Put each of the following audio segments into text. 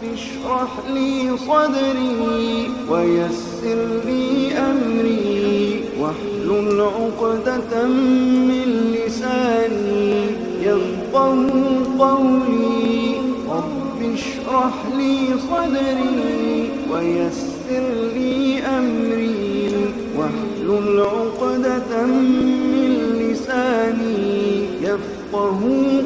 اشرح لي صدري ويسر لي أمري واحلل عقدة من لساني يفقه قولي رب اشرح لي صدري ويسر لي أمري واحلل عقدة من لساني يفقه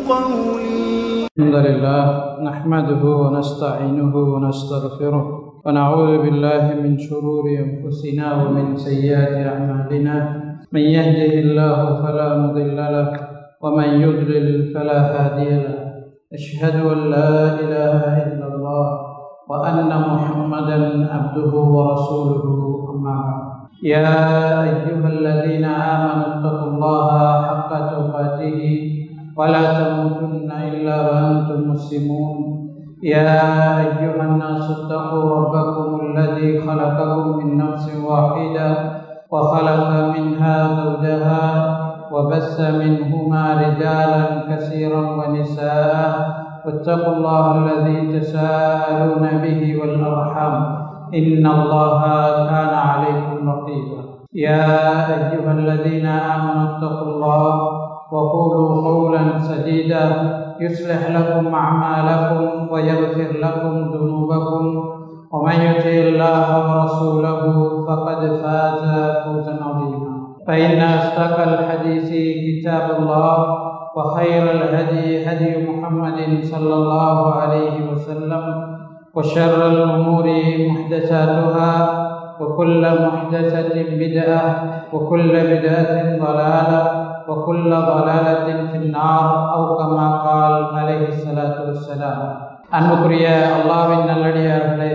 قولي الحمد لله نحمده ونستعينه ونستغفره ونعوذ بالله من شرور أنفسنا ومن سيئات أعمالنا من يهده الله فلا مضل له ومن يضلل فلا هادي له أشهد أن لا إله إلا الله وأن محمدا عبده ورسوله أما بعد يا أيها الذين آمنوا اتقوا الله حق تقاته ولا تموتن إلا وأنتم مسلمون يا أيها الناس اتقوا ربكم الذي خلقكم من نفس واحدة وخلق منها زوجها وبث منهما رجالا كثيرا ونساء واتقوا الله الذي تساءلون به والأرحام إن الله كان عليكم رقيبا يا أيها الذين آمنوا اتقوا الله وقولوا قولا سديدا يصلح لكم أعمالكم ويغفر لكم ذنوبكم ومن يطع الله ورسوله فقد فاز فوزا عظيما فإن أصدق الحديث كتاب الله وخير الهدي هدي محمد صلى الله عليه وسلم وشر الأمور محدثاتها وكل محدثة بدعة وكل بدعة ضلالة وكل ضلالة في النار أو كما قال عليه الصلاة والسلام அன்புக்குரிய அல்லாவின் நல்லடியார்களே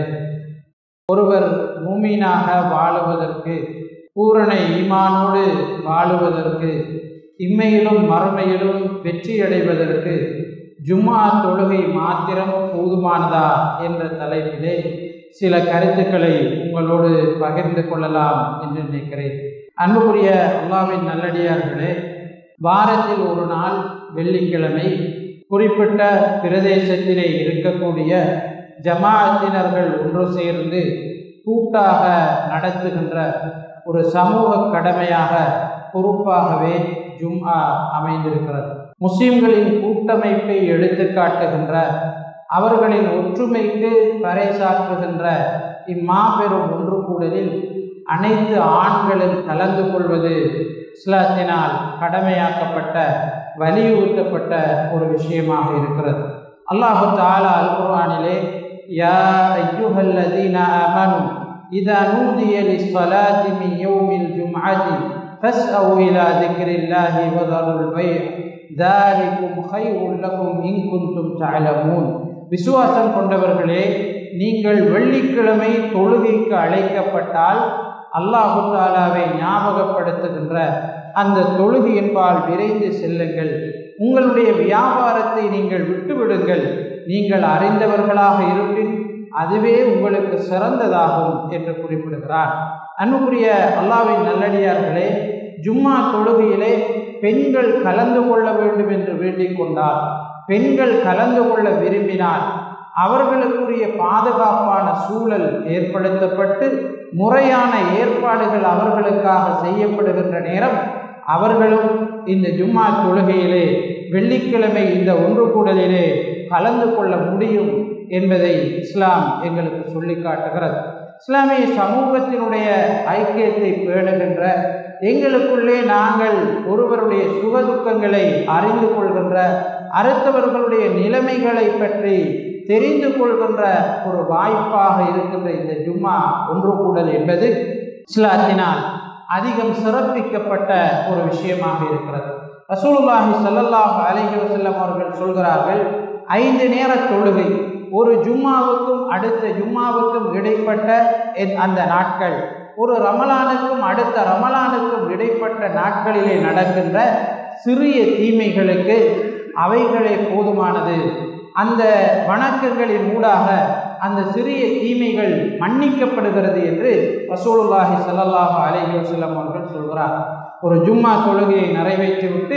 ஒருவர் மூமீனாக வாழுவதற்கு பூரண ஈமானோடு வாழுவதற்கு இம்மையிலும் மறுமையிலும் வெற்றியடைவதற்கு ஜும்மா தொழுகை மாத்திரம் போதுமானதா என்ற தலைப்பிலே சில கருத்துக்களை உங்களோடு பகிர்ந்து கொள்ளலாம் என்று நினைக்கிறேன் அன்புக்குரிய அல்லாவின் நல்லடியார்களே வாரத்தில் ஒரு நாள் வெள்ளிக்கிழமை குறிப்பிட்ட பிரதேசத்திலே இருக்கக்கூடிய ஜமாஅத்தினர்கள் ஒன்று சேர்ந்து கூட்டாக நடத்துகின்ற ஒரு சமூக கடமையாக பொறுப்பாகவே ஜும்ஆ அமைந்திருக்கிறது முஸ்லிம்களின் கூட்டமைப்பை எடுத்து காட்டுகின்ற அவர்களின் ஒற்றுமைக்கு பறைசாற்றுகின்ற இம்மாபெரும் ஒன்று கூடலில் அனைத்து ஆண்களும் கலந்து கொள்வது இஸ்லாத்தினால் கடமையாக்கப்பட்ட வலியுறுத்தப்பட்ட ஒரு விஷயமாக இருக்கிறது அல்லாஹு தாலா அல் குர்ஆனிலே யா ஐயுஹல்லதீன ஆமனு இதா நூதிய லிஸ்ஸலாத்தி மின் யௌமில் ஜும்அதி ஃபஸ்அவு இலா திக்ரில்லாஹி வதருல் பைஅ ذلكم خير لكم إن كنتم تعلمون விசுவாசம் கொண்டவர்களே நீங்கள் வெள்ளிக்கிழமை தொழுகைக்கு அழைக்கப்பட்டால் அல்லாஹு தாலாவை ஞாபகப்படுத்துகின்ற அந்த தொழுகையின்பால் விரைந்து செல்லுங்கள் உங்களுடைய வியாபாரத்தை நீங்கள் விட்டுவிடுங்கள் நீங்கள் அறிந்தவர்களாக இருப்பின் அதுவே உங்களுக்கு சிறந்ததாகும் என்று குறிப்பிடுகிறார் அன்புக்குரிய அல்லாவின் நல்லடியார்களே ஜும்மா தொழுகையிலே பெண்கள் கலந்து கொள்ள வேண்டும் என்று வேண்டிக் கொண்டால் பெண்கள் கலந்து கொள்ள விரும்பினால் அவர்களுக்குரிய பாதுகாப்பான சூழல் ஏற்படுத்தப்பட்டு முறையான ஏற்பாடுகள் அவர்களுக்காக செய்யப்படுகின்ற நேரம் அவர்களும் இந்த ஜும்மா தொழுகையிலே வெள்ளிக்கிழமை இந்த ஒன்று கூடலிலே கலந்து கொள்ள முடியும் என்பதை இஸ்லாம் எங்களுக்கு சொல்லி காட்டுகிறது இஸ்லாமிய சமூகத்தினுடைய ஐக்கியத்தை பேணுகின்ற எங்களுக்குள்ளே நாங்கள் ஒருவருடைய சுகதுக்கங்களை அறிந்து கொள்கின்ற அடுத்தவர்களுடைய நிலைமைகளை பற்றி தெரிந்து கொள்கின்ற ஒரு வாய்ப்பாக இருக்கின்ற இந்த ஜும்மா ஒன்று கூடல் என்பது இஸ்லாத்தினால் அதிகம் சிறப்பிக்கப்பட்ட ஒரு விஷயமாக இருக்கிறது ரசூலுல்லாஹி ஸல்லல்லாஹு அலைஹி வஸல்லம் அவர்கள் சொல்கிறார்கள் ஐந்து நேர தொழுகை ஒரு ஜும்மாவுக்கும் அடுத்த ஜும்மாவுக்கும் இடைப்பட்ட எத்- அந்த நாட்கள் ஒரு ரமலானுக்கும் அடுத்த ரமலானுக்கும் இடைப்பட்ட நாட்களிலே நடக்கின்ற சிறிய தீமைகளுக்கு அவைகளே போதுமானது அந்த வணக்கங்களின் ஊடாக அந்த சிறிய தீமைகள் மன்னிக்கப்படுகிறது என்று ரசூலுல்லாஹி ஸல்லல்லாஹு அலைஹி வஸல்லம் அவர்கள் சொல்கிறார் ஒரு ஜும்மா தொழுகையை நிறைவேற்றிவிட்டு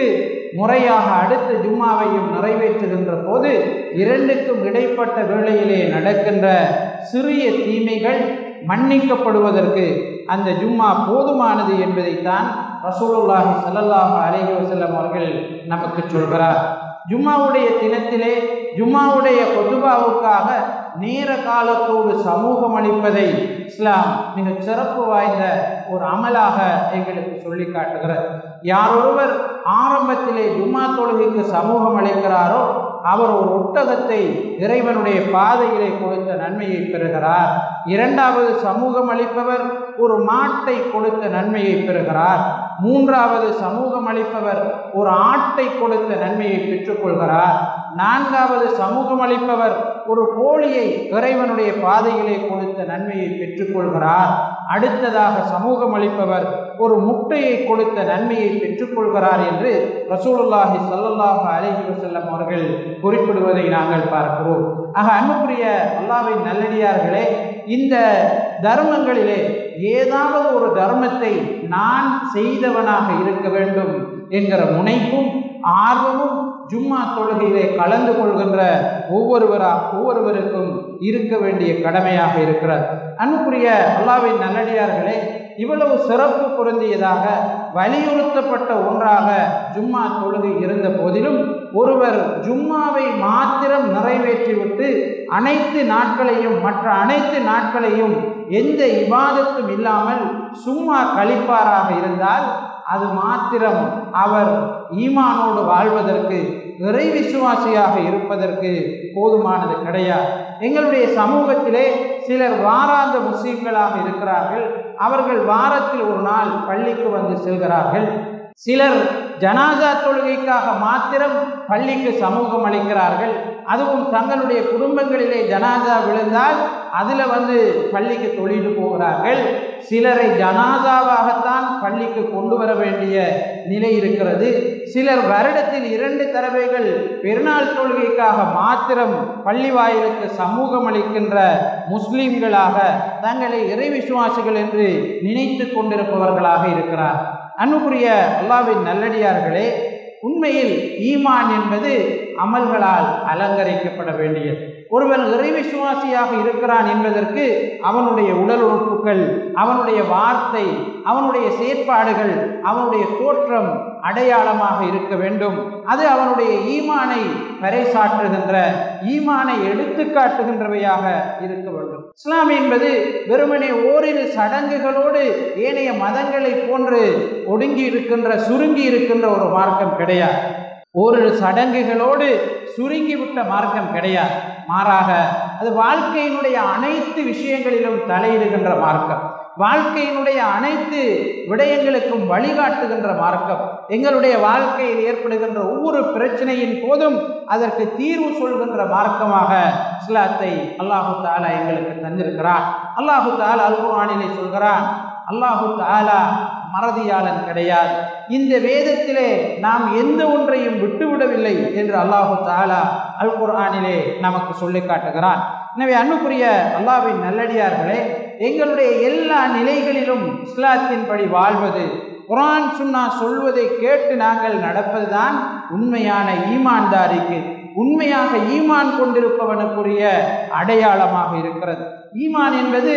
முறையாக அடுத்த ஜும்மாவையும் நிறைவேற்றுகின்ற போது இரண்டுக்கும் இடைப்பட்ட வேளையிலே நடக்கின்ற சிறிய தீமைகள் மன்னிக்கப்படுவதற்கு அந்த ஜும்மா போதுமானது என்பதைத்தான் ரசூலுல்லாஹி ஸல்லல்லாஹு அலைஹி வஸல்லம் அவர்கள் நமக்கு சொல்கிறார் ஜும்மாவுடைய தினத்திலே ஜும்மாவுடைய கொத்துபாவுக்காக நேர காலத்தோடு சமூகம் அளிப்பதை இஸ்லாம் மிக சிறப்பு வாய்ந்த ஒரு அமலாக எங்களுக்கு சொல்லி காட்டுகிறது யாரொருவர் ஆரம்பத்திலே ஜும்மா தொழுகைக்கு சமூகம் அளிக்கிறாரோ அவர் ஒரு ஒட்டகத்தை இறைவனுடைய பாதையிலே கொடுத்த நன்மையை பெறுகிறார் இரண்டாவது சமூகம் அளிப்பவர் ஒரு மாட்டை கொடுத்த நன்மையை பெறுகிறார் மூன்றாவது சமூகம் அளிப்பவர் ஒரு ஆட்டை கொடுத்த நன்மையை பெற்றுக்கொள்கிறார் நான்காவது சமூகம் அளிப்பவர் ஒரு கோழியை இறைவனுடைய பாதையிலே கொடுத்த நன்மையை பெற்றுக்கொள்கிறார் அடுத்ததாக சமூகம் அளிப்பவர் ஒரு முட்டையை கொடுத்த நன்மையை பெற்றுக்கொள்கிறார் என்று ரசூலுல்லாஹி ஸல்லல்லாஹு அலைஹி வஸல்லம் அவர்கள் குறிப்பிடுவதை நாங்கள் பார்க்கிறோம் ஆக அன்புக்குரிய அல்லாவின் நல்லடியார்களே இந்த தர்மங்களிலே ஏதாவது ஒரு தர்மத்தை நான் செய்தவனாக இருக்க வேண்டும் என்கிற முனைப்பும் ஆர்வமும் ஜும்மா தொழுகையிலே கலந்து கொள்கின்ற ஒவ்வொருவரா ஒவ்வொருவருக்கும் இருக்க வேண்டிய கடமையாக இருக்கிறது அன்புக்குரிய அல்லாவின் நல்லடியார்களே இவ்வளவு சிறப்பு பொருந்தியதாக வலியுறுத்தப்பட்ட ஒன்றாக ஜும்மா தொழுகை இருந்த போதிலும் ஒருவர் ஜும்மாவை மாத்திரம் நிறைவேற்றிவிட்டு அனைத்து நாட்களையும் மற்ற அனைத்து நாட்களையும் எந்த இபாதத்தும் இல்லாமல் சும்மா கழிப்பாராக இருந்தால் அது மாத்திரம் அவர் ஈமானோடு வாழ்வதற்கு இறை விசுவாசியாக இருப்பதற்கு போதுமானது கிடையாது எங்களுடைய சமூகத்திலே சிலர் வாராந்த முஸ்லீம்களாக இருக்கிறார்கள் அவர்கள் வாரத்தில் ஒரு நாள் பள்ளிக்கு வந்து செல்கிறார்கள் சிலர் ஜனாசா தொழுகைக்காக மாத்திரம் பள்ளிக்கு சமூகம் அளிக்கிறார்கள் அதுவும் தங்களுடைய குடும்பங்களிலே ஜனாசா விழுந்தால் அதில் வந்து பள்ளிக்கு தொழில் போகிறார்கள் சிலரை ஜனாசாவாகத்தான் பள்ளிக்கு கொண்டு வர வேண்டிய நிலை இருக்கிறது சிலர் வருடத்தில் இரண்டு தடவைகள் பெருநாள் தொழுகைக்காக மாத்திரம் பள்ளி வாயிலுக்கு சமூகம் அளிக்கின்ற முஸ்லீம்களாக தங்களை இறை விசுவாசிகள் என்று நினைத்து கொண்டிருப்பவர்களாக இருக்கிறார் அன்புக்குரிய அல்லாவின் நல்லடியார்களே உண்மையில் ஈமான் என்பது அமல்களால் அலங்கரிக்கப்பட வேண்டியது ஒருவன் இறை விசுவாசியாக இருக்கிறான் என்பதற்கு அவனுடைய உடல் உறுப்புகள் அவனுடைய வார்த்தை அவனுடைய செயற்பாடுகள் அவனுடைய தோற்றம் அடையாளமாக இருக்க வேண்டும் அது அவனுடைய ஈமானை பறைசாற்றுகின்ற ஈமானை எடுத்து காட்டுகின்றவையாக இருக்க வேண்டும் இஸ்லாம் என்பது வெறுமனே ஓரிரு சடங்குகளோடு ஏனைய மதங்களை போன்று ஒடுங்கி இருக்கின்ற சுருங்கி இருக்கின்ற ஒரு மார்க்கம் கிடையாது ஓரிரு சடங்குகளோடு சுருங்கிவிட்ட மார்க்கம் கிடையாது மாறாக அது வாழ்க்கையினுடைய அனைத்து விஷயங்களிலும் தலையிடுகின்ற மார்க்கம் வாழ்க்கையினுடைய அனைத்து விடயங்களுக்கும் வழிகாட்டுகின்ற மார்க்கம் எங்களுடைய வாழ்க்கையில் ஏற்படுகின்ற ஒவ்வொரு பிரச்சனையின் போதும் அதற்கு தீர்வு சொல்கின்ற மார்க்கமாக இஸ்லாத்தை அல்லாஹு தாலா எங்களுக்கு தந்திருக்கிறார் அல்லாஹு தாலா அல்குரானிலே சொல்கிறான் அல்லாஹு தாலா மறதியாளன் கிடையாது இந்த வேதத்திலே நாம் எந்த ஒன்றையும் விட்டுவிடவில்லை என்று அல்லாஹு தாலா அல் குர்ஆனிலே நமக்கு சொல்லி காட்டுகிறான் எனவே அன்புக்குரிய அல்லாவின் நல்லடியார்களே எங்களுடைய எல்லா நிலைகளிலும் இஸ்லாத்தின்படி வாழ்வது குரான் சுன்னா சொல்வதை கேட்டு நாங்கள் நடப்பதுதான் உண்மையான ஈமான்தாரிக்கு உண்மையாக ஈமான் கொண்டிருப்பவனுக்குரிய அடையாளமாக இருக்கிறது ஈமான் என்பது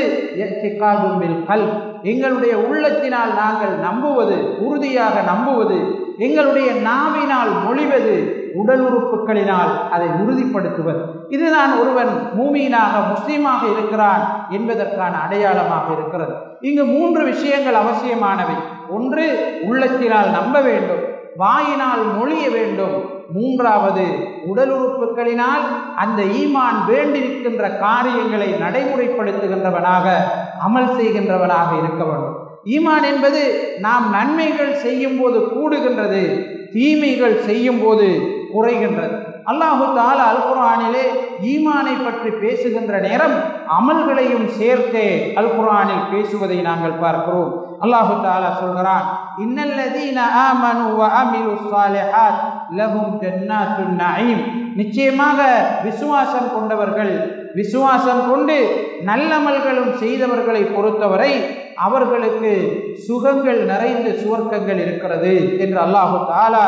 கல் எங்களுடைய உள்ளத்தினால் நாங்கள் நம்புவது உறுதியாக நம்புவது எங்களுடைய நாவினால் மொழிவது உடல் உறுப்புகளினால் அதை உறுதிப்படுத்துவது இதுதான் ஒருவன் மூமீனாக முஸ்லீமாக இருக்கிறான் என்பதற்கான அடையாளமாக இருக்கிறது இங்கு மூன்று விஷயங்கள் அவசியமானவை ஒன்று உள்ளத்தினால் நம்ப வேண்டும் வாயினால் மொழிய வேண்டும் மூன்றாவது உடல் உறுப்புகளினால் அந்த ஈமான் வேண்டியிருக்கின்ற காரியங்களை நடைமுறைப்படுத்துகின்றவனாக அமல் செய்கின்றவனாக இருக்க வேண்டும் ஈமான் என்பது நாம் நன்மைகள் செய்யும் போது கூடுகின்றது தீமைகள் செய்யும் போது குறைகின்றது அல்லாஹு தாலா அல் குரானிலே ஈமானை பற்றி பேசுகின்ற நேரம் அமல்களையும் சேர்த்தே அல் குரானில் பேசுவதை நாங்கள் பார்க்கிறோம் அல்லாஹு தாலா சொல்கிறான் இன்னல்லதீன ஆமனு வ அமிலு ஸாலிஹாத் லஹும் ஜன்னாத்துன் நஈம் நிச்சயமாக விசுவாசம் கொண்டவர்கள் விசுவாசம் கொண்டு நல்லமல்களும் செய்தவர்களை பொறுத்தவரை அவர்களுக்கு சுகங்கள் நிறைந்த சுவர்க்கங்கள் இருக்கிறது என்று அல்லாஹு தாலா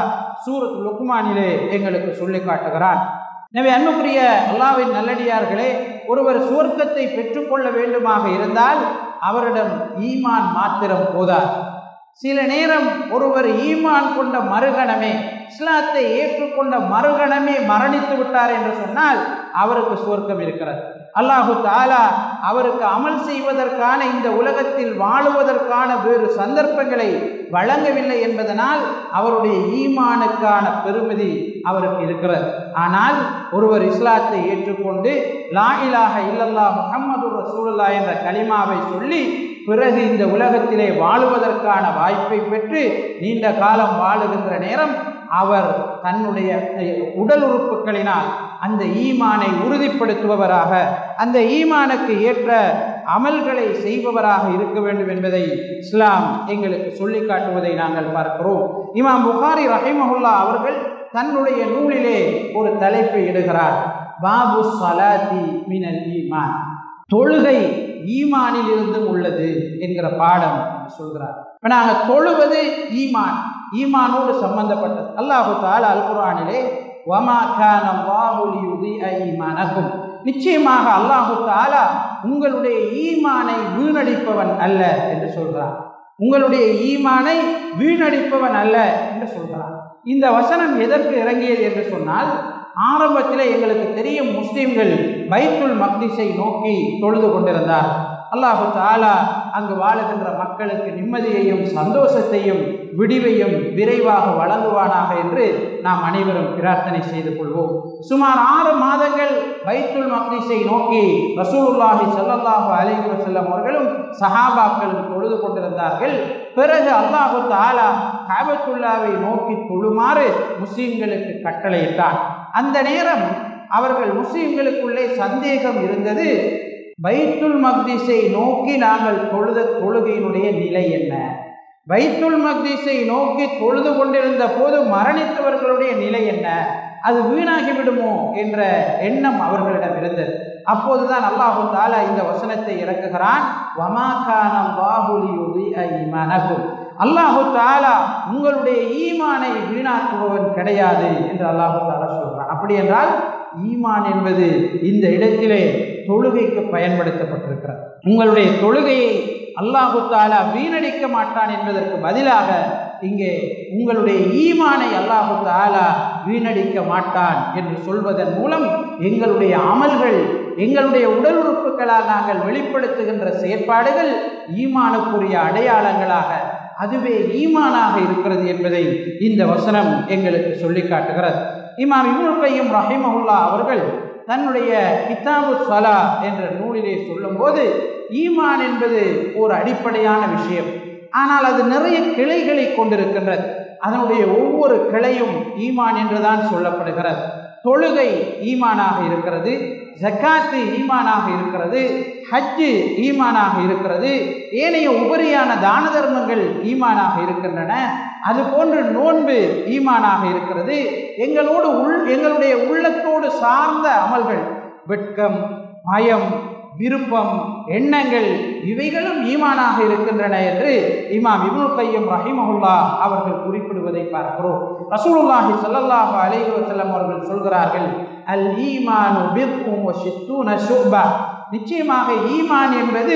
சூரத் லுக்மானிலே எங்களுக்கு சொல்லி காட்டுகிறான் எனவே அன்புக்குரிய அல்லாவின் நல்லடியார்களே ஒருவர் சுவர்க்கத்தை பெற்றுக்கொள்ள வேண்டுமாக இருந்தால் அவரிடம் ஈமான் மாத்திரம் போதார் சில நேரம் ஒருவர் ஈமான் கொண்ட மறுகணமே இஸ்லாத்தை ஏற்றுக்கொண்ட மறுகணமே மரணித்து விட்டார் என்று சொன்னால் அவருக்கு சுவர்க்கம் இருக்கிறது அல்லாஹு தாலா அவருக்கு அமல் செய்வதற்கான இந்த உலகத்தில் வாழுவதற்கான வேறு சந்தர்ப்பங்களை வழங்கவில்லை என்பதனால் அவருடைய ஈமானுக்கான பெருமதி அவருக்கு இருக்கிறது ஆனால் ஒருவர் இஸ்லாத்தை ஏற்றுக்கொண்டு லா இலாஹ இல்லல்லா முஹம்மது ரசூலுல்லா என்ற கலிமாவை சொல்லி பிறகு இந்த உலகத்திலே வாழுவதற்கான வாய்ப்பை பெற்று நீண்ட காலம் வாழுகின்ற நேரம் அவர் தன்னுடைய உடல் உறுப்புகளினால் அந்த ஈமானை உறுதிப்படுத்துபவராக அந்த ஈமானுக்கு ஏற்ற அமல்களை செய்பவராக இருக்க வேண்டும் என்பதை இஸ்லாம் எங்களுக்கு சொல்லி காட்டுவதை நாங்கள் பார்க்கிறோம் இமாம் புகாரி ரஹிமஹுல்லா அவர்கள் தன்னுடைய நூலிலே ஒரு தலைப்பை இடுகிறார் பாபு சலாத்தி மினல் ஈமான் தொழுகை ஈமானில் இருந்தும் உள்ளது என்கிற பாடம் சொல்கிறார் இப்போ நாங்கள் தொழுவது ஈமான் ஈமானோடு சம்பந்தப்பட்டது அல்லாஹு தால அல் குரானிலே வமா கான வாஹுலி ஈமானக்கும் நிச்சயமாக அல்லாஹு தாலா உங்களுடைய ஈமானை வீணடிப்பவன் அல்ல என்று சொல்கிறார் உங்களுடைய ஈமானை வீணடிப்பவன் அல்ல என்று சொல்கிறார் இந்த வசனம் எதற்கு இறங்கியது என்று சொன்னால் ஆரம்பத்தில் எங்களுக்கு தெரியும் முஸ்லிம்கள் பைத்துல் மக்திஸை நோக்கி தொழுது கொண்டிருந்தார் அல்லாஹு தாலா அங்கு வாழுகின்ற மக்களுக்கு நிம்மதியையும் சந்தோஷத்தையும் விடிவையும் விரைவாக வழங்குவானாக என்று நாம் அனைவரும் பிரார்த்தனை செய்து கொள்வோம் சுமார் ஆறு மாதங்கள் பைத்துல் மக்திஸை நோக்கி ரசூலுல்லாஹி சல்லல்லாஹு அலைஹி வஸல்லம் அவர்களும் சஹாபாக்களும் தொழுது கொண்டிருந்தார்கள் பிறகு அல்லாஹு தாலா காபத்துல்லாவை நோக்கி தொழுமாறு முஸ்லிம்களுக்கு கட்டளையிட்டான் அந்த நேரம் அவர்கள் முஸ்லிம்களுக்குள்ளே சந்தேகம் இருந்தது பைத்துல் மக்திஸை நோக்கி நாங்கள் தொழுத தொழுகையினுடைய நிலை என்ன பைத்துல் மக்திஸை நோக்கி தொழுது கொண்டிருந்த போது மரணித்தவர்களுடைய நிலை என்ன அது வீணாகி விடுமோ என்ற எண்ணம் அவர்களிடம் இருந்தது அப்போதுதான் அல்லாஹு தாலா இந்த வசனத்தை இறக்குகிறான் வமாக்கானம் பாகுலி ஈமானகும் அல்லாஹு தாலா உங்களுடைய ஈமானை வீணாக்குபவன் கிடையாது என்று அல்லாஹு தாலா சொல்கிறான் அப்படி என்றால் ஈமான் என்பது இந்த இடத்திலே தொழுகைக்கு பயன்படுத்தப்பட்டிருக்கிறது உங்களுடைய தொழுகையை அல்லாஹு தாலா வீணடிக்க மாட்டான் என்பதற்கு பதிலாக இங்கே உங்களுடைய ஈமானை அல்லாஹு தாலா வீணடிக்க மாட்டான் என்று சொல்வதன் மூலம் எங்களுடைய அமல்கள் எங்களுடைய உடல் உறுப்புகளால் நாங்கள் வெளிப்படுத்துகின்ற செயற்பாடுகள் ஈமானுக்குரிய அடையாளங்களாக அதுவே ஈமானாக இருக்கிறது என்பதை இந்த வசனம் எங்களுக்கு சொல்லி காட்டுகிறது இமாம் இபுல் கையும் ரஹிமஹுல்லா அவர்கள் தன்னுடைய கிதாபு சலா என்ற நூலிலே சொல்லும்போது ஈமான் என்பது ஒரு அடிப்படையான விஷயம் ஆனால் அது நிறைய கிளைகளை கொண்டிருக்கின்றது அதனுடைய ஒவ்வொரு கிளையும் ஈமான் என்றுதான் சொல்லப்படுகிறது தொழுகை ஈமானாக இருக்கிறது ஜக்காத்து ஈமானாக இருக்கிறது ஹஜ்ஜு ஈமானாக இருக்கிறது ஏனைய உபரியான தான தர்மங்கள் ஈமானாக இருக்கின்றன அதுபோன்று நோன்பு ஈமானாக இருக்கிறது எங்களோடு உள் எங்களுடைய உள்ளத்தோடு சார்ந்த அமல்கள் வெட்கம் பயம் விருப்பம் எண்ணங்கள் இவைகளும் ஈமானாக இருக்கின்றன என்று இமாம் இபுல் கையம் ரஹிமஹுல்லா அவர்கள் குறிப்பிடுவதை பார்க்கிறோம் ரசூலுல்லாஹி ஸல்லல்லாஹு அலைஹி வஸல்லம் அவர்கள் சொல்கிறார்கள் அல் ஈமானு பிர்கும் வ ஷித்தூன ஷுபா நிச்சயமாக ஈமான் என்பது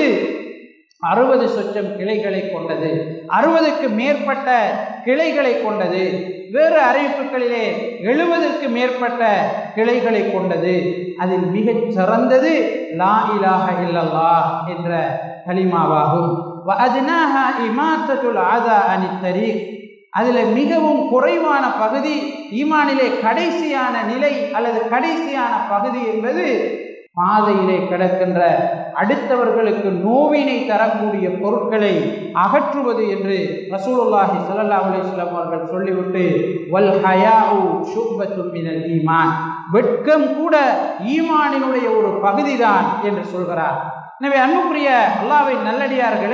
அறுபது சொச்சம் கிளைகளை கொண்டது அறுபதுக்கு மேற்பட்ட கிளைகளை கொண்டது வேறு அறிவிப்புகளிலே எழுபதற்கு மேற்பட்ட கிளைகளை கொண்டது அதில் மிகச் சிறந்தது லா இலாஹ இல்லல்லா என்ற கலிமாவாகும் அதுனாக இமாத்தத்துல் ஆதா அனி தரீக் அதில் மிகவும் குறைவான பகுதி ஈமானிலே கடைசியான நிலை அல்லது கடைசியான பகுதி என்பது பாதையிலே கிடக்கின்ற அடுத்தவர்களுக்கு நோவினை தரக்கூடிய பொருட்களை அகற்றுவது என்று ரசூலுல்லாஹி ஸல்லல்லாஹு அலைஹி வஸல்லம் அவர்கள் சொல்லிவிட்டு வல் ஹயாஉ ஷுப்பத்தும் மினல் ஈமான் வெட்கம் கூட ஈமானினுடைய ஒரு பகுதிதான் என்று சொல்கிறார் எனவே அன்புக்குரிய அல்லாவின் நல்லடியார்களே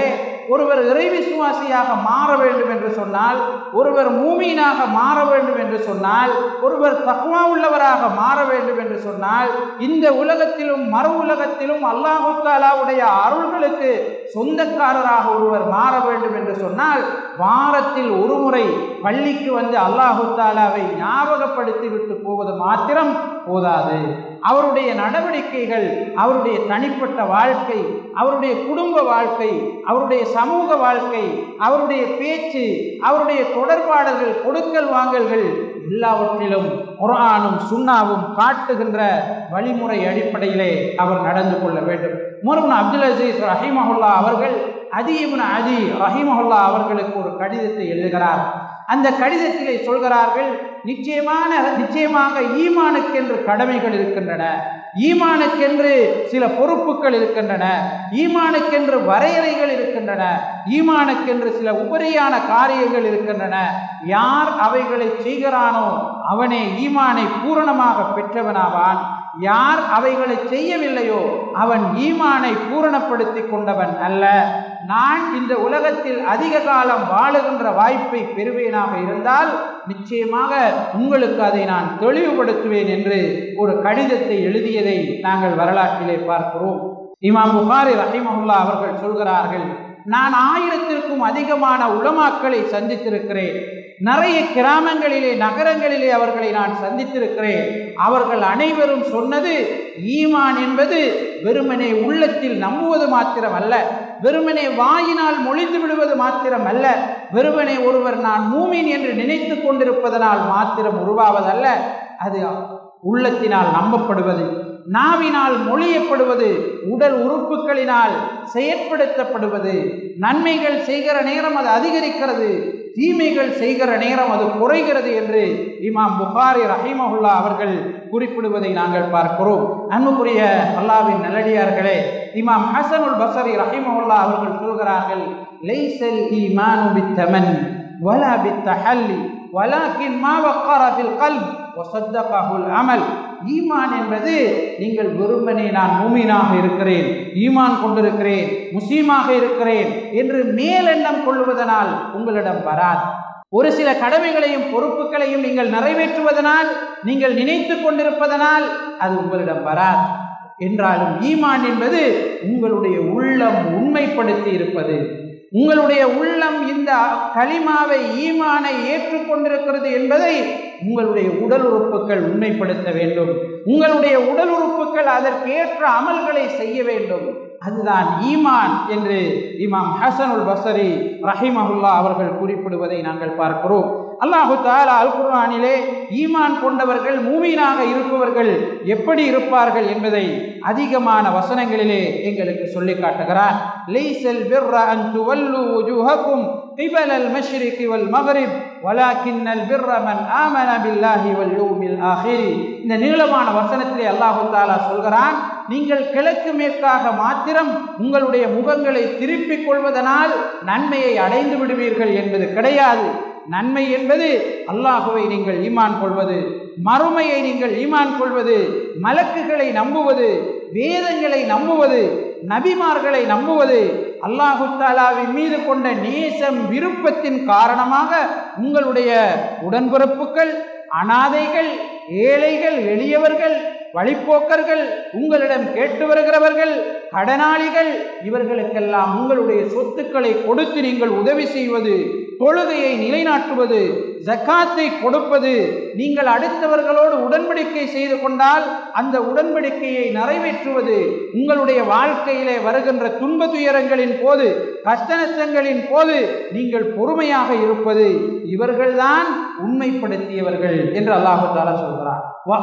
ஒருவர் இறை விசுவாசியாக மாற வேண்டும் என்று சொன்னால் ஒருவர் மூமீனாக மாற வேண்டும் என்று சொன்னால் ஒருவர் தக்குவா உள்ளவராக மாற வேண்டும் என்று சொன்னால் இந்த உலகத்திலும் மறு உலகத்திலும் அல்லாஹு தாலாவுடைய அருள்களுக்கு சொந்தக்காரராக ஒருவர் மாற வேண்டும் என்று சொன்னால் வாரத்தில் ஒரு முறை பள்ளிக்கு வந்து அல்லாஹு தாலாவை ஞாபகப்படுத்தி விட்டு போவது மாத்திரம் போதாது அவருடைய நடவடிக்கைகள் அவருடைய தனிப்பட்ட வாழ்க்கை அவருடைய குடும்ப வாழ்க்கை அவருடைய சமூக வாழ்க்கை அவருடைய பேச்சு அவருடைய தொடர்பாடல்கள் கொடுக்கல் வாங்கல்கள் எல்லாவற்றிலும் குரானும் சுண்ணாவும் காட்டுகின்ற வழிமுறை அடிப்படையிலே அவர் நடந்து கொள்ள வேண்டும் முருகன் அப்துல் அசீஸ் ரஹிமஹுல்லா அவர்கள் அதிபுன் அதி ரஹிமஹுல்லா அவர்களுக்கு ஒரு கடிதத்தை எழுதுகிறார் அந்த கடிதத்திலே சொல்கிறார்கள் நிச்சயமான நிச்சயமாக ஈமானுக்கென்று கடமைகள் இருக்கின்றன ஈமானுக்கென்று சில பொறுப்புகள் இருக்கின்றன ஈமானுக்கென்று வரையறைகள் இருக்கின்றன ஈமானுக்கென்று சில உபரியான காரியங்கள் இருக்கின்றன யார் அவைகளை செய்கிறானோ அவனே ஈமானை பூரணமாக பெற்றவனாவான் யார் அவைகளை செய்யவில்லையோ அவன் ஈமானை பூரணப்படுத்தி கொண்டவன் அல்ல நான் இந்த உலகத்தில் அதிக காலம் வாழுகின்ற வாய்ப்பை பெறுவேனாக இருந்தால் நிச்சயமாக உங்களுக்கு அதை நான் தெளிவுபடுத்துவேன் என்று ஒரு கடிதத்தை எழுதியதை நாங்கள் வரலாற்றிலே பார்க்கிறோம் இமாம் புகாரி ரஹிமஹுல்லா அவர்கள் சொல்கிறார்கள் நான் ஆயிரத்திற்கும் அதிகமான உளமாக்களை சந்தித்திருக்கிறேன் நிறைய கிராமங்களிலே நகரங்களிலே அவர்களை நான் சந்தித்திருக்கிறேன் அவர்கள் அனைவரும் சொன்னது ஈமான் என்பது வெறுமனே உள்ளத்தில் நம்புவது மாத்திரம் அல்ல வெறுமனே வாயினால் மொழிந்து விடுவது மாத்திரம் அல்ல வெறுமனே ஒருவர் நான் மூமின் என்று நினைத்து கொண்டிருப்பதனால் மாத்திரம் உருவாவதல்ல அது உள்ளத்தினால் நம்பப்படுவது நாவினால் மொழியப்படுவது உடல் உறுப்புகளினால் செயற்படுத்தப்படுவது நன்மைகள் செய்கிற நேரம் அது அதிகரிக்கிறது தீமைகள் செய்கிற நேரம் அது குறைகிறது என்று இமாம் புகாரி ரஹிமஹுல்லா அவர்கள் குறிப்பிடுவதை நாங்கள் பார்க்கிறோம் அன்புக்குரிய அல்லாவின் நல்லடியார்களே இமாம் ஹசனுல் பசரி ரஹிமஹுல்லா அவர்கள் சொல்கிறார்கள் லைசல் ஈமானு பித்தமன் வலா பித்தஹல்லி வலாக்கின் மா வக்கார ஃபில் கல்ப் வசத்தகாஹுல் அமல் ஈமான் என்பது நீங்கள் வெறுமனே நான் மூமீனாக இருக்கிறேன் ஈமான் கொண்டிருக்கிறேன் முஸ்லீமாக இருக்கிறேன் என்று மேலெண்ணம் கொள்வதனால் உங்களிடம் வராது ஒரு சில கடமைகளையும் பொறுப்புகளையும் நீங்கள் நிறைவேற்றுவதனால் நீங்கள் நினைத்து கொண்டிருப்பதனால் அது உங்களிடம் வராது என்றாலும் ஈமான் என்பது உங்களுடைய உள்ளம் உண்மைப்படுத்தி இருப்பது உங்களுடைய உள்ளம் இந்த களிமாவை ஈமானை ஏற்றுக்கொண்டிருக்கிறது என்பதை உங்களுடைய உடல் உறுப்புகள் உண்மைப்படுத்த வேண்டும் உங்களுடைய உடல் உறுப்புகள் அதற்கேற்ற அமல்களை செய்ய வேண்டும் அதுதான் ஈமான் என்று இமாம் ஹசனுல் பசரி ரஹிமஹுல்லா அவர்கள் குறிப்பிடுவதை நாங்கள் பார்க்கிறோம் அல்லாஹு தாலா அல் குர்ஆனிலே ஈமான் கொண்டவர்கள் மூமீனாக இருப்பவர்கள் எப்படி இருப்பார்கள் என்பதை அதிகமான வசனங்களிலே எங்களுக்கு சொல்லி காட்டுகிறார் லைசல் பிர்ர அன் துவல்லு வுஜூஹக்கும் قبل المشرق والمغرب ولكن البر من آمن بالله واليوم الآخر இந்த நீளமான வசனத்திலே அல்லாஹு தாலா சொல்கிறான் நீங்கள் கிழக்கு மேற்காக மாத்திரம் உங்களுடைய முகங்களை திருப்பிக் கொள்வதனால் நன்மையை அடைந்து விடுவீர்கள் என்பது கிடையாது நன்மை என்பது அல்லாஹுவை நீங்கள் ஈமான் கொள்வது மறுமையை நீங்கள் ஈமான் கொள்வது மலக்குகளை நம்புவது வேதங்களை நம்புவது நபிமார்களை நம்புவது அல்லாஹு தாலாவின் மீது கொண்ட நேசம் விருப்பத்தின் காரணமாக உங்களுடைய உடன்பிறப்புகள் அனாதைகள் ஏழைகள் எளியவர்கள் வழிப்போக்கர்கள் உங்களிடம் கேட்டு வருகிறவர்கள் கடனாளிகள் இவர்களுக்கெல்லாம் உங்களுடைய சொத்துக்களை கொடுத்து நீங்கள் உதவி செய்வது தொழுகையை நிலைநாட்டுவது ஜக்காத்தை கொடுப்பது நீங்கள் அடுத்தவர்களோடு உடன்படிக்கை செய்து கொண்டால் அந்த உடன்படிக்கையை நிறைவேற்றுவது உங்களுடைய வாழ்க்கையிலே வருகின்ற துன்ப துயரங்களின் போது கஷ்ட நஷ்டங்களின் போது நீங்கள் பொறுமையாக இருப்பது இவர்கள்தான் உண்மைப்படுத்தியவர்கள் என்று அல்லாஹு தாலா சொல்கிறார்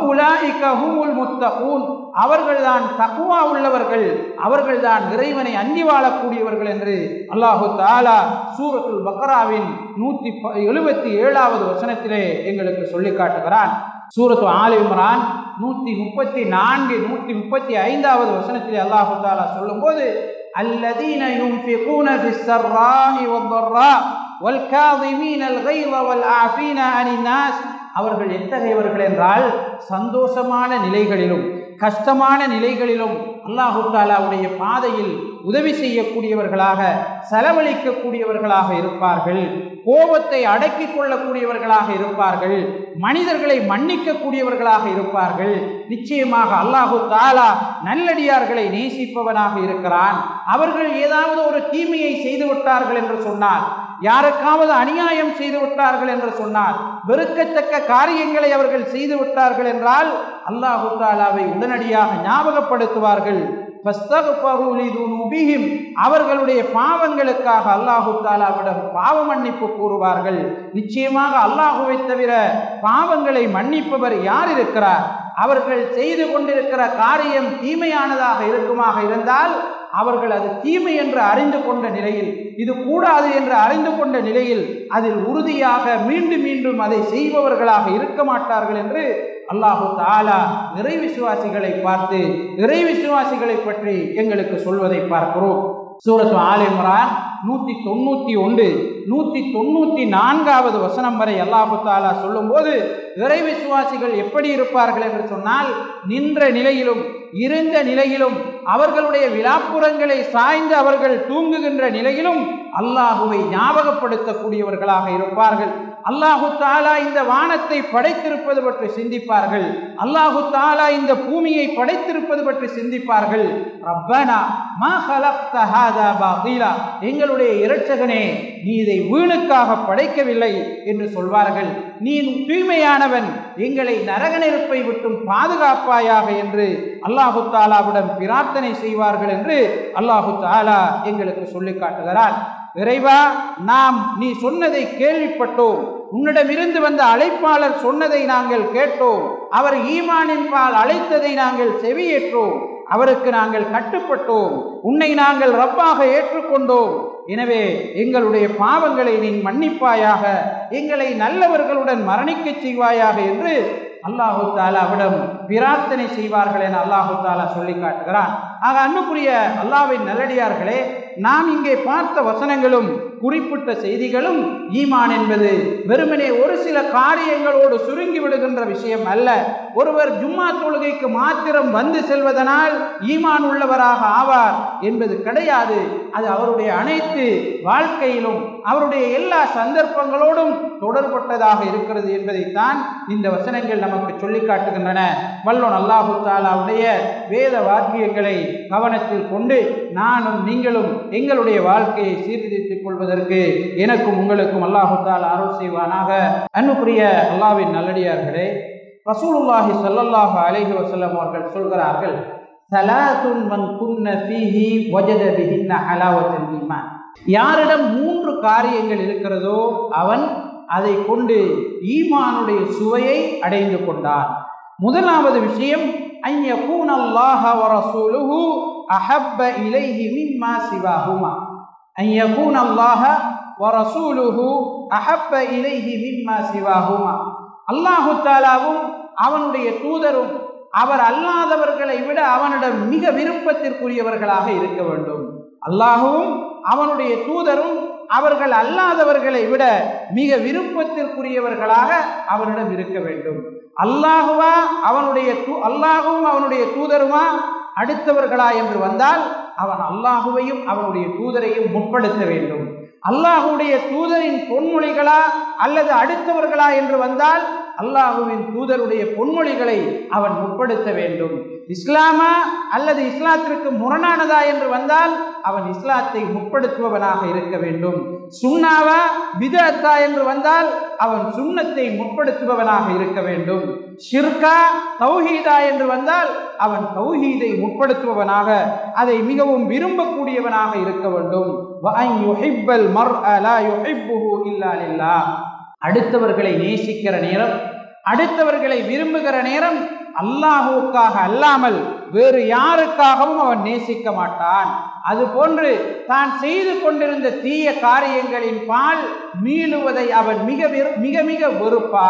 அவர்கள்தான் தக்குவா உள்ளவர்கள் அவர்கள்தான் இறைவனை அஞ்சி வாழக்கூடியவர்கள் என்று அல்லாஹு தாலா சூரத்துல் பக்ராவின் நூற்றி எழுபத்தி ஏழாவது வசனத்திலே எங்களுக்கு சொல்லி காட்டுகிறான் சூரத்து ஆல் இம்ரான் நூற்றி முப்பத்தி நான்கு நூற்றி முப்பத்தி ஐந்தாவது வசனத்திலே அல்லாஹு தாலா சொல்லும்போது الذين ينفقون في السراء والضراء والكاظمين الغيظ والعافين عن الناس அவர்கள் எத்தகையவர்கள் என்றால் சந்தோஷமான நிலைகளிலும் கஷ்டமான நிலைகளிலும் அல்லாஹு தாலாவுடைய பாதையில் உதவி செய்யக்கூடியவர்களாக செலவழிக்கக்கூடியவர்களாக இருப்பார்கள் கோபத்தை அடக்கிக் கொள்ளக்கூடியவர்களாக இருப்பார்கள் மனிதர்களை மன்னிக்கக்கூடியவர்களாக இருப்பார்கள் நிச்சயமாக அல்லாஹு தாலா நல்லடியார்களை நேசிப்பவனாக இருக்கிறான் அவர்கள் ஏதாவது ஒரு தீமையை செய்து விட்டார்கள் என்று சொன்னால் யாருக்காவது அநியாயம் செய்து விட்டார்கள் என்று சொன்னால் வெறுக்கத்தக்க காரியங்களை அவர்கள் செய்து விட்டார்கள் என்றால் அல்லாஹு தாலாவை உடனடியாக ஞாபகப்படுத்துவார்கள் அவர்களுடைய பாவங்களுக்காக அல்லாஹு தாலாவிடம் பாவ மன்னிப்பு கூறுவார்கள் நிச்சயமாக அல்லாஹுவை தவிர பாவங்களை மன்னிப்பவர் யார் இருக்கிறார் அவர்கள் செய்து கொண்டிருக்கிற காரியம் தீமையானதாக இருக்குமாக இருந்தால் அவர்கள் அது தீமை என்று அறிந்து கொண்ட நிலையில் இது கூடாது என்று அறிந்து கொண்ட நிலையில் அதில் உறுதியாக மீண்டும் மீண்டும் அதை செய்பவர்களாக இருக்க மாட்டார்கள் என்று அல்லாஹு தாலா இறை விசுவாசிகளை பார்த்து இறை விசுவாசிகளை பற்றி எங்களுக்கு சொல்வதை பார்க்கிறோம் சூரத் ஆலிம்ரான் நூற்றி தொண்ணூற்றி ஒன்று நூற்றி தொண்ணூற்றி நான்காவது வசனம் வரை அல்லாஹு தாலா சொல்லும்போது இறை விசுவாசிகள் எப்படி இருப்பார்கள் என்று சொன்னால் நின்ற நிலையிலும் இருந்த நிலையிலும் அவர்களுடைய விழாப்புறங்களை சாய்ந்து அவர்கள் தூங்குகின்ற நிலையிலும் அல்லாஹுவை ஞாபகப்படுத்தக்கூடியவர்களாக இருப்பார்கள் அல்லாஹு தாலா இந்த வானத்தை படைத்திருப்பது பற்றி சிந்திப்பார்கள் அல்லாஹு தாலா இந்த பூமியை படைத்திருப்பது பற்றி சிந்திப்பார்கள் ரப்பனா மா ஹலக்த ஹாதா பாதீலா எங்களுடைய இரட்சகனே நீ இதை வீணுக்காக படைக்கவில்லை என்று சொல்வார்கள் நீ தூய்மையானவன் எங்களை நரக நெருப்பை விட்டும் பாதுகாப்பாயாக என்று அல்லாஹு தாலாவிடம் பிரார்த்தனை செய்வார்கள் என்று அல்லாஹு தாலா எங்களுக்கு சொல்லி காட்டுகிறார் இறைவா நாம் நீ சொன்னதை கேள்விப்பட்டோம் உன்னிடமிருந்து வந்த அழைப்பாளர் சொன்னதை நாங்கள் கேட்டோம் அவர் ஈமானின் பால் அழைத்ததை நாங்கள் செவியேற்றோம் அவருக்கு நாங்கள் கட்டுப்பட்டோம் உன்னை நாங்கள் ரப்பாக ஏற்றுக்கொண்டோம் எனவே எங்களுடைய பாவங்களை நீ மன்னிப்பாயாக எங்களை நல்லவர்களுடன் மரணிக்கச் செய்வாயாக என்று அல்லாஹு தாலாவிடம் பிரார்த்தனை செய்வார்கள் என அல்லாஹு தாலா சொல்லி காட்டுகிறான் ஆக அன்புக்குரிய அல்லாவின் நல்லடியார்களே நாம் இங்கே பார்த்த வசனங்களும் குறிப்பிட்ட செய்திகளும் ஈமான் என்பது வெறுமனே ஒரு சில காரியங்களோடு சுருங்கி விடுகின்ற விஷயம் அல்ல ஒருவர் ஜும்மா தொழுகைக்கு மாத்திரம் வந்து செல்வதனால் ஈமான் உள்ளவராக ஆவார் என்பது கிடையாது அது அவருடைய அனைத்து வாழ்க்கையிலும் அவருடைய எல்லா சந்தர்ப்பங்களோடும் தொடர்பட்டதாக இருக்கிறது என்பதைத்தான் இந்த வசனங்கள் நமக்கு சொல்லி காட்டுகின்றன வல்லோன் அல்லாஹு தாலாவுடைய வேத வாக்கியங்களை கவனத்தில் கொண்டு நானும் நீங்களும் எங்களுடைய வாழ்க்கையை சீர்திருத்திக் கொள்வதற்கு எனக்கும் உங்களுக்கும் அல்லாஹு தாலா அருள் செய்வானாக அன்புக்குரிய அல்லாவின் நல்லடியார்களே ரசூலுல்லாஹி ஸல்லல்லாஹு அலைஹி வஸல்லம் அவர்கள் சொல்கிறார்கள் சலாத்துன் மன் குன்ன ஃபீஹி வஜத பிஹின்ன ஹலாவத்தல் ஈமான் யாரிடம் மூன்று காரியங்கள் இருக்கிறதோ அவன் அதை கொண்டு ஈமானுடைய சுவையை அடைந்து கொண்டான் முதலாவது விஷயம் ஐயகூன் அல்லாஹ வரசூலுஹு அஹப்ப இலைஹி மிம்மா சிவாஹுமா ஐயகூன் அல்லாஹ வரசூலுஹு அஹப்ப இலைஹி மிம்மா சிவாஹுமா அல்லாஹு தாலாவும் அவனுடைய தூதரும் அவர் அல்லாதவர்களை விட அவனிடம் மிக விருப்பத்திற்குரியவர்களாக இருக்க வேண்டும் அல்லாஹுவும் அவனுடைய தூதரும் அவர்கள் அல்லாதவர்களை விட மிக விருப்பத்திற்குரியவர்களாக அவனிடம் இருக்க வேண்டும் அல்லாஹுவா அவனுடைய தூ அல்லாஹுவும் அவனுடைய தூதருமா அடுத்தவர்களா என்று வந்தால் அவன் அல்லாஹுவையும் அவனுடைய தூதரையும் முற்படுத்த வேண்டும் அல்லாஹுடைய தூதரின் பொன்மொழிகளா அல்லது அடுத்தவர்களா என்று வந்தால் அல்லாஹுவின் தூதருடைய பொன்மொழிகளை அவன் முற்படுத்த வேண்டும் இஸ்லாமா அல்லது இஸ்லாத்திற்கு முரணானதா என்று வந்தால் அவன் இஸ்லாத்தை முற்படுத்துபவனாக இருக்க வேண்டும் சுண்ணாவா பிதத்தா என்று வந்தால் அவன் சுண்ணத்தை முற்படுத்துபவனாக இருக்க வேண்டும் ஷிர்கா தௌஹீதா என்று வந்தால் அவன் தௌஹீதை முற்படுத்துபவனாக அதை மிகவும் விரும்பக்கூடியவனாக இருக்க வேண்டும் அடுத்தவர்களை நேசிக்கிற நேரம் அடுத்தவர்களை விரும்புகிற நேரம் அல்லாஹுவுக்காக அல்லாமல் வேறு யாருக்காகவும் அவன் நேசிக்க மாட்டான் அதுபோன்று தான் செய்து கொண்டிருந்த தீய காரியங்களின் பால் மீளுவதை அவன் மிக மிக மிக வெறுப்பான்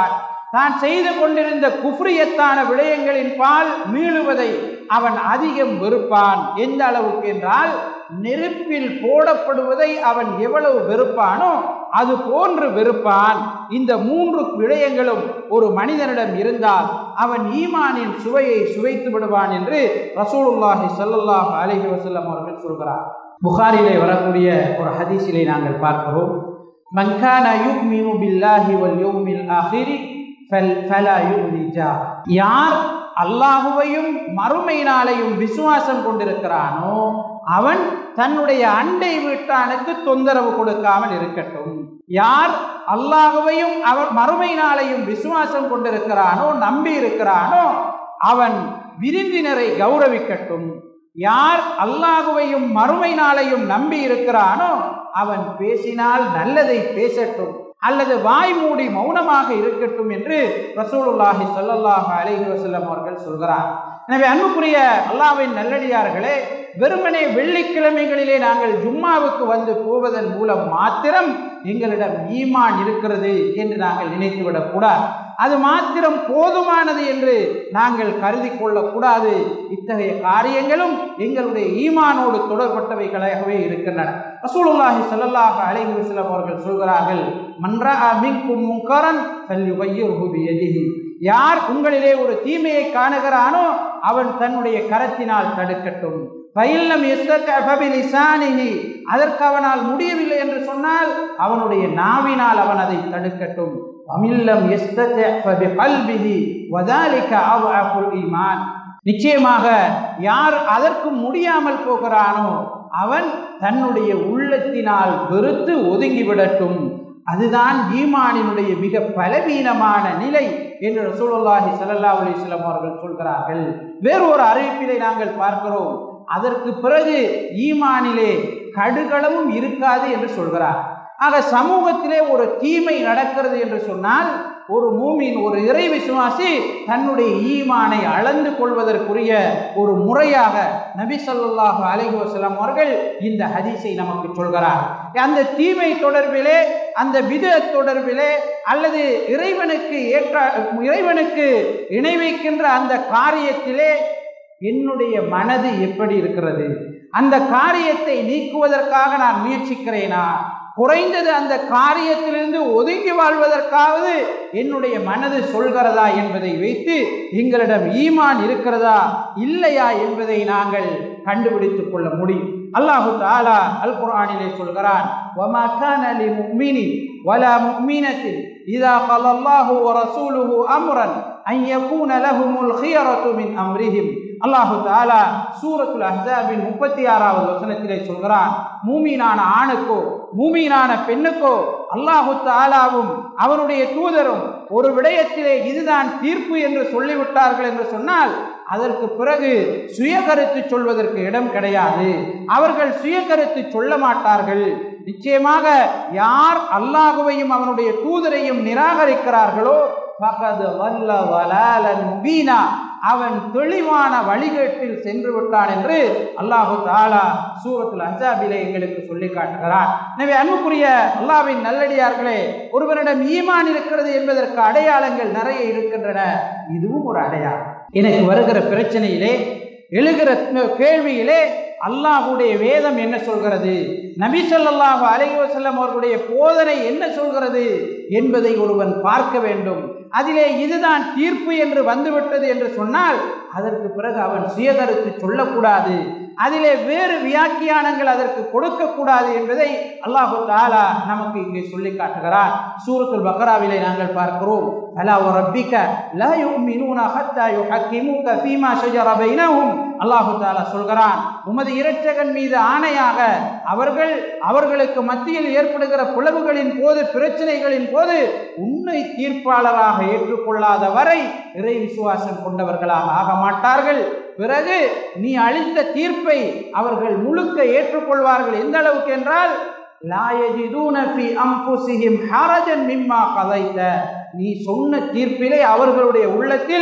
தான் செய்து கொண்டிருந்த குஃப்ரியத்தான விடயங்களின் பால் மீளுவதை அவன் அதிகம் வெறுப்பான் எந்த அளவுக்கு என்றால் நெருப்பில் போடப்படுவதை அவன் எவ்வளவு வெறுப்பானோ அது போன்று வெறுப்பான் இந்த மூன்று விடயங்களும் ஒரு மனிதனிடம் இருந்தால் அவன் ஈமானின் சுவையை சுவைத்து விடுவான் என்று ரசூலுல்லாஹி ஸல்லல்லாஹு அலைஹி வஸல்லம் அவர்கள் சொல்கிறார் புகாரிலே வரக்கூடிய ஒரு ஹதீஸிலே நாங்கள் பார்க்கிறோம் மன்கான யுக்மினு பில்லாஹி வல் யௌமில் ஆஹிரி ஃபல் ஃபலா யுக்தி ஜா யார் அல்லாஹுவையும் மறுமை நாளையும் விசுவாசம் கொண்டிருக்கிறானோ அவன் தன்னுடைய அண்டை வீட்டானுக்கு தொந்தரவு கொடுக்காமல் இருக்கட்டும் யார் அல்லாஹுவையும் அவர் மறுமை நாளையும் விசுவாசம் கொண்டிருக்கிறானோ நம்பி இருக்கிறானோ அவன் விருந்தினரை கௌரவிக்கட்டும் யார் அல்லாஹுவையும் மறுமை நாளையும் நம்பி இருக்கிறானோ அவன் பேசினால் நல்லதை பேசட்டும் அல்லது வாய் மூடி மௌனமாக இருக்கட்டும் என்று ரசூலுல்லாஹி ஸல்லல்லாஹு அலைஹி வஸல்லம் அவர்கள் சொல்கிறார் எனவே அன்புக்குரிய அல்லாஹ்வின் நல்லடியார்களே வெறுமனே வெள்ளிக்கிழமைகளிலே நாங்கள் ஜும்மாவுக்கு வந்து போவதன் மூலம் மாத்திரம் எங்களிடம் ஈமான் இருக்கிறது என்று நாங்கள் நினைத்துவிடக் கூடாது அது மாத்திரம் போதுமானது என்று நாங்கள் கருதி கொள்ளக்கூடாது இத்தகைய காரியங்களும் எங்களுடைய ஈமானோடு தொடர்பட்டவைகளாகவே இருக்கின்றன ரசூலுல்லாஹி ஸல்லல்லாஹு அலைஹி வஸல்லம் அவர்கள் சொல்கிறார்கள் மன்றா மின்கும் முன்கரன் ஃபல்யுகையிர்ஹு பியதிஹி யார் உங்களிலே ஒரு தீமையை காணுகிறானோ அவன் தன்னுடைய கரத்தினால் தடுக்கட்டும் பயில்லம் எஸ்தபிலிசானிஹி அதற்கு அவனால் முடியவில்லை என்று சொன்னால் அவனுடைய நாவினால் அவன் அதை தடுக்கட்டும் அமில்லம் கல்பிஹி வதாலிக்க அவ்அஃபுல் ஈமான் நிச்சயமாக யார் அதற்கு முடியாமல் போகிறானோ அவன் தன்னுடைய உள்ளத்தினால் வெறுத்து ஒதுங்கிவிடட்டும் அதுதான் ஈமானினுடைய மிக பலவீனமான நிலை என்று ரசூலுல்லாஹி ஸல்லல்லாஹு அலைஹி வஸல்லம் அவர்கள் சொல்கிறார்கள் வேறு ஒரு அறிவிப்பிலை நாங்கள் பார்க்கிறோம் அதற்கு பிறகு ஈமானிலே கடுகளவும் இருக்காது என்று சொல்கிறார் ஆக சமூகத்திலே ஒரு தீமை நடக்கிறது என்று சொன்னால் ஒரு மூமின் ஒரு இறை விசுவாசி தன்னுடைய ஈமானை அளந்து கொள்வதற்குரிய ஒரு முறையாக நபி ஸல்லல்லாஹு அலைஹி வஸல்லம் அவர்கள் இந்த ஹதீஸை நமக்கு சொல்கிறார் அந்த தீமை தொடர்பிலே அந்த வித தொடர்பிலே அல்லது இறைவனுக்கு ஏற்ற இறைவனுக்கு இணை வைக்கின்ற அந்த காரியத்திலே என்னுடைய மனது எப்படி இருக்கிறது அந்த காரியத்தை நீக்குவதற்காக நான் முயற்சிக்கிறேனா குறைந்தது அந்த காரியத்திலிருந்து ஒதுங்கி வாழ்வதற்காவது என்னுடைய மனது சொல்கிறதா என்பதை வைத்து எங்களிடம் ஈமான் இருக்கிறதா இல்லையா என்பதை நாங்கள் கண்டுபிடித்துக் கொள்ள முடியும் அல்லாஹு தாலா அல் குர்ஆனிலே சொல்கிறான் وَمَا كَانَ لِمُؤْمِنٍ وَلَا مُؤْمِنَةٍ إِذَا قَضَى اللَّهُ وَرَسُولُهُ أَمْرًا أَن يَكُونَ لَهُمُ الْخِيَرَةُ مِنْ أَمْرِهِمْ அல்லாஹு தாலா சூரத்துல் அஹ்ஸாபின் முப்பத்தி ஆறாவது வசனத்திலே சொல்கிறான் மூமீனான ஆணுக்கோ மூமீனான பெண்ணுக்கோ அல்லாஹு தாலாவும் அவனுடைய தூதரும் ஒரு விடயத்திலே இதுதான் தீர்ப்பு என்று சொல்லிவிட்டார்கள் என்று சொன்னால் அதற்கு பிறகு சுய கருத்து சொல்வதற்கு இடம் கிடையாது அவர்கள் சுய கருத்து சொல்ல மாட்டார்கள் நிச்சயமாக யார் அல்லாஹுவையும் அவனுடைய தூதரையும் நிராகரிக்கிறார்களோ ஃபகது வல்ல வலாலன் முபீனா அவன் தெளிவான வழிகேட்டில் சென்று விட்டான் என்று அல்லாஹு தாலா சூரத்துல் அஹாபிலே எங்களுக்கு சொல்லி காட்டுகிறார் எனவே அன்புக்குரிய அல்லாவின் நல்லடியார்களே ஒருவரிடம் ஈமான் இருக்கிறது என்பதற்கு அடையாளங்கள் நிறைய இருக்கின்றன இதுவும் ஒரு அடையாளம் எனக்கு வருகிற பிரச்சனையிலே எழுகிற கேள்வியிலே அல்லாஹுடைய வேதம் என்ன சொல்கிறது நபி ஸல்லல்லாஹு அலைஹி வஸல்லம் அவர்களுடைய போதனை என்ன சொல்கிறது என்பதை ஒருவன் பார்க்க வேண்டும் அதிலே இதுதான் தீர்ப்பு என்று வந்துவிட்டது என்று சொன்னால் அதற்கு பிறகு அவன் சுயகருத்து சொல்லக்கூடாது அதிலே வேறு வியாக்கியானங்கள் அதற்கு கொடுக்கக்கூடாது என்பதை அல்லாஹு தாலா நமக்கு இங்கே சொல்லி காட்டுகிறார் சூரத்துல் பக்ராவிலே நாங்கள் பார்க்கிறோம் அலா ரப்பிக்க லா யுமினூன ஹத்தா யுஹக்கிமுக ஃபீமா ஷஜர பைனஹும் அல்லாஹு தாலா சொல்கிறான் உமது இரட்சகன் மீது ஆணையாக அவர்கள் அவர்களுக்கு மத்தியில் ஏற்படுகிற பிளவுகளின் போது பிரச்சனைகளின் போது உண்மை தீர்ப்பாளராக ஏற்றுக்கொள்ளாத வரை இறை விசுவாசம் கொண்டவர்களாக ஆக மாட்டார்கள் பிறகு நீ அளித்த தீர்ப்பை அவர்கள் முழுக்க ஏற்றுக்கொள்வார்கள் எந்த அளவுக்கு என்றால் நீ சொன்ன தீர்ப்பிலே அவர்களுடைய உள்ளத்தில்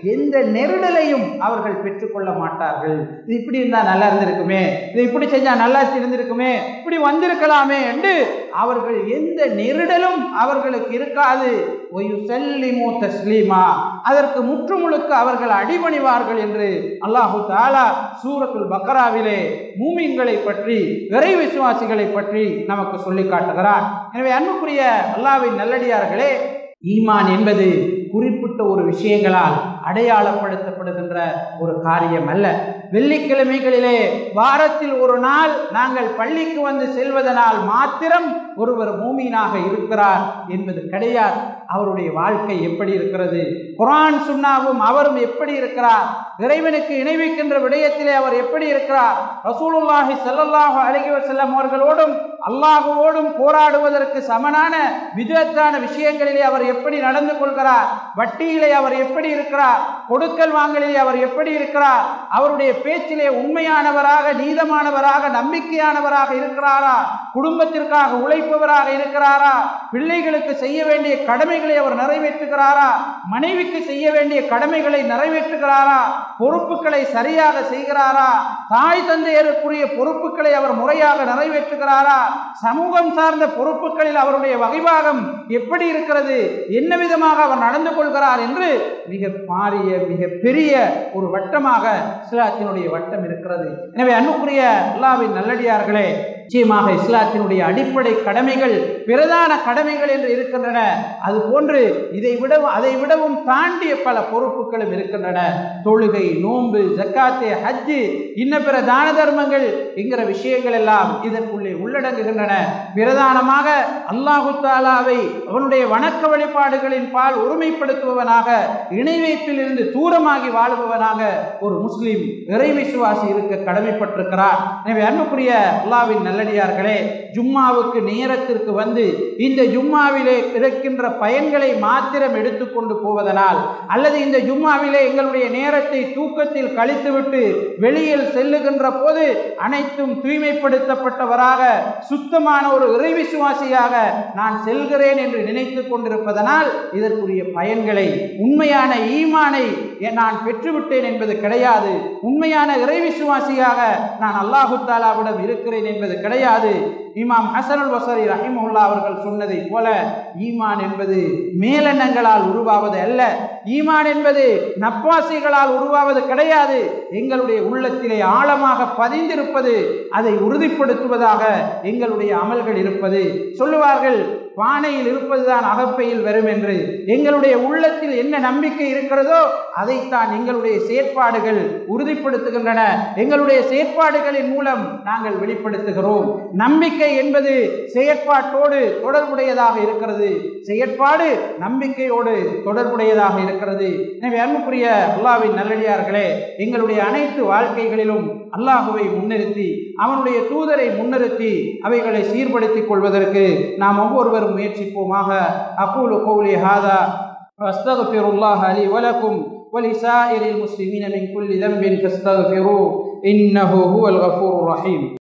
எந்த நெருடலையும் அவர்கள் பெற்றுக்கொள்ள மாட்டார்கள் இது இப்படி இருந்தா நல்லா இருந்திருக்குமே இது இப்படி செஞ்சா நல்லா இருந்திருக்குமே இப்படி வந்திருக்கலாமே என்று அவர்கள் எந்த நெருடலும் அவர்களுக்கு இருக்காது செல்லிமோ தஸ்லீமா அதற்கு முற்றுமுழுக்க அவர்கள் அடிபணிவார்கள் என்று அல்லாஹு தாலா சூரத்துல் பக்ராவிலே மூமின்களை பற்றி இறை விசுவாசிகளை பற்றி நமக்கு சொல்லி காட்டுகிறார் எனவே அன்புக்குரிய அல்லாவின் நல்லடியார்களே ஈமான் என்பது குறிப்பிட்ட ஒரு விஷயங்களால் அடையாளப்படுத்தப்படுகின்ற ஒரு காரியம் அல்ல வெள்ளிக்கிழமைகளிலே வாரத்தில் ஒரு நாள் நாங்கள் பள்ளிக்கு வந்து செல்வதனால் மாத்திரம் ஒருவர் மூமீனாக இருக்கிறார் என்பது கிடையாது அவருடைய வாழ்க்கை எப்படி இருக்கிறது குரான் சுண்ணாவும் அவரும் எப்படி இருக்கிறார் இறைவனுக்கு இணைவிக்கின்ற விடயத்திலே அவர் எப்படி இருக்கிறார் ரசூலுல்லாஹி ஸல்லல்லாஹு அலைஹி வஸல்லம் அவர்களோடும் அல்லாஹுவோடும் போராடுவதற்கு சமனான விதத்தான விஷயங்களிலே அவர் எப்படி நடந்து கொள்கிறார் வட்டியிலே அவர் எப்படி இருக்கிறார் கொடுக்கல் வாங்கலிலே அவர் எப்படி இருக்கிறார் அவருடைய பேச்சிலே உண்மையானவராக நீதமானவராக நம்பிக்கையானவராக இருக்கிறாரா குடும்பத்திற்காக உழைப்பவராக இருக்கிறாரா பிள்ளைகளுக்கு செய்ய வேண்டிய கடமைகளை அவர் நிறைவேற்றுகிறாரா மனைவிக்கு செய்ய வேண்டிய கடமைகளை நிறைவேற்றுகிறாரா பொறுப்புகளை சரியாக செய்கிறாரா தாய் தந்தையருக்குரிய பொறுப்புகளை அவர் முறையாக நிறைவேற்றுகிறாரா சமூகம் சார்ந்த பொறுப்புகளில் அவருடைய வகைபாகம் எப்படி இருக்கிறது என்ன விதமாக அவர் நடந்து கொள்கிறார் என்று மிக பாரிய மிக பெரிய ஒரு வட்டமாக இஸ்லாத்தினுடைய வட்டம் இருக்கிறது எனவே அன்புக்குரிய அல்லாவின் நல்லடியார்களே நிச்சயமாக இஸ்லாத்தினுடைய அடிப்படை கடமைகள் பிரதான கடமைகள் என்று இருக்கின்றன அது போன்று இதை விடவும் அதை விடவும் தாண்டிய பல பொறுப்புகளும் இருக்கின்றன தொழுகை நோன்பு ஜக்காத்தே ஹஜ்ஜு இன்ன பிற தான தர்மங்கள் என்கிற விஷயங்கள் எல்லாம் இதற்குள்ளே உள்ளடங்குகின்றன பிரதானமாக அல்லாஹு தாலாவை அவனுடைய வணக்க வழிபாடுகளின் பால் ஒருமைப்படுத்துபவனாக இணை வைப்பில் இருந்து தூரமாகி வாழுபவனாக ஒரு முஸ்லிம் இறை விசுவாசி இருக்க கடமைப்பட்டிருக்கிறார் எனவே அன்புக்குரிய அல்லாவின் நல்லடியார்களே ஜும்மாவுக்கு நேரத்திற்கு வந்து இந்த ஜும்மாவிலே இருக்கின்ற பயன்களை மாத்திரம் எடுத்துக்கொண்டு போவதனால் அல்லது இந்த ஜும்மாவிலே எங்களுடைய நேரத்தை தூக்கத்தில் கழித்துவிட்டு வெளியில் செல்லுகின்ற போது அனைத்தும் தூய்மைப்படுத்தப்பட்டவராக சுத்தமான ஒரு இறை விசுவாசியாக நான் செல்கிறேன் என்று நினைத்து கொண்டிருப்பதனால் இதற்குரிய பயன்களை உண்மையான ஈமானை நான் பெற்றுவிட்டேன் என்பது கிடையாது உண்மையான இறை விசுவாசியாக நான் அல்லாஹு தாலாவிடம் இருக்கிறேன் என்பது கிடையாது இமாம் ஹசனுல் வசரி ரஹிமுல்லா அவர்கள் சொன்னதை போல ஈமான் என்பது மேலெண்ணங்களால் உருவாவது அல்ல ஈமான் என்பது நப்பாசைகளால் உருவாவது கிடையாது எங்களுடைய உள்ளத்திலே ஆழமாக பதிந்திருப்பது அதை உறுதிப்படுத்துவதாக எங்களுடைய அமல்கள் இருப்பது சொல்லுவார்கள் பானையில் இருப்பதுதான் அகப்பையில் வரும் என்று எங்களுடைய உள்ளத்தில் என்ன நம்பிக்கை இருக்கிறதோ அதைத்தான் எங்களுடைய செயற்பாடுகள் உறுதிப்படுத்துகின்றன எங்களுடைய செயற்பாடுகளின் மூலம் நாங்கள் வெளிப்படுத்துகிறோம் நம்பிக்கை என்பது செயற்பாட்டோடு தொடர்புடையதாக இருக்கிறது செயற்பாடு நம்பிக்கையோடு தொடர்புடையதாக இருக்கிறது எனவே அன்புக்குரிய அல்லாவின் நல்லடியார்களே எங்களுடைய அனைத்து வாழ்க்கைகளிலும் அல்லாஹுவை முன்னிறுத்தி அவனுடைய தூதரை முன்னிறுத்தி அவைகளை சீர்படுத்திக் கொள்வதற்கு நாம் ஒவ்வொருவரும் முயற்சிப்போமாக அகூலு கௌலி ஹாதா واستغفر الله لي ولكم ولسائر المسلمين من كل ذنب فاستغفروه انه هو الغفور الرحيم